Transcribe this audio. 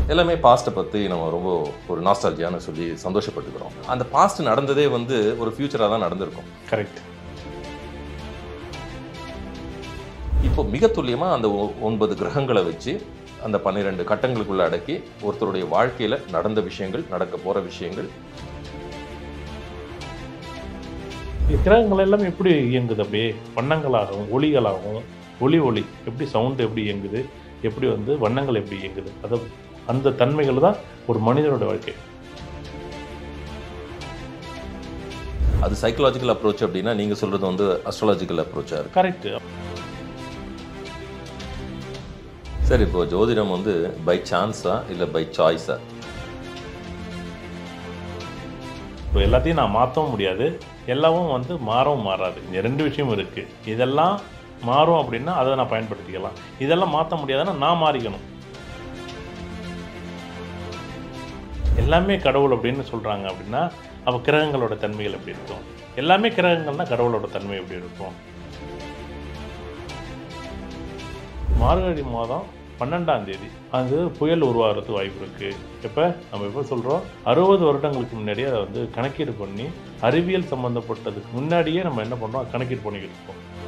எல்லாமே பாஸ்ட்டை பற்றி நம்ம ரொம்ப ஒரு நாஸ்டாலஜியான்னு சொல்லி சந்தோஷப்பட்டுக்கிறோம் அந்த பாஸ்ட் நடந்ததே வந்து ஒரு ஃபியூச்சராக தான் நடந்திருக்கும் கரெக்ட் இப்போ மிக துல்லியமாக அந்த ஒ- ஒன்பது கிரகங்களை வச்சு அந்த பன்னிரெண்டு கட்டங்களுக்குள்ள அடக்கி ஒருத்தருடைய வாழ்க்கையில் நடந்த விஷயங்கள் நடக்க போகிற விஷயங்கள் கிரகங்கள் எல்லாம் எப்படி இயங்குது அப்படியே வண்ணங்களாகவும் ஒளிகளாகவும் ஒளி ஒளி எப்படி சவுண்ட் எப்படி இயங்குது எப்படி வந்து வண்ணங்கள் எப்படி இயங்குது அது அந்த தன்மைகள் தான் ஒரு மனிதனோட வாழ்க்கை அது சைக்கலாஜிக்கல் அப்ரோச் அப்படின்னா நீங்கள் சொல்கிறது வந்து அஸ்ட்ராலஜிக்கல் அப்ரோச்சாக இருக்கு கரெக்ட் சரி இப்போ ஜோதிடம் வந்து பை சான்ஸா இல்லை பை சாய்ஸா இப்போ எல்லாத்தையும் நான் மாற்றவும் முடியாது எல்லாமும் வந்து மாறவும் மாறாது இந்த ரெண்டு விஷயம் இருக்குது இதெல்லாம் மாறும் அப்படின்னா அதை நான் பயன்படுத்திக்கலாம் இதெல்லாம் மாற்ற முடியாதுன்னா நான் மாறிக்கணும் எல்லாமே கடவுள் அப்படின்னு சொல்கிறாங்க அப்படின்னா அப்போ கிரகங்களோட தன்மைகள் எப்படி இருக்கும் எல்லாமே கிரகங்கள்னா கடவுளோட தன்மை எப்படி இருக்கும் மார்கழி மாதம் பன்னெண்டாம் தேதி அது புயல் உருவாகிறதுக்கு வாய்ப்பு இருக்கு எப்போ நம்ம எப்போ சொல்கிறோம் அறுபது வருடங்களுக்கு முன்னாடியே அதை வந்து கணக்கீடு பண்ணி அறிவியல் சம்மந்தப்பட்டதுக்கு முன்னாடியே நம்ம என்ன பண்ணுறோம் கணக்கீடு பண்ணிக்கிட்டு இருக்கோம்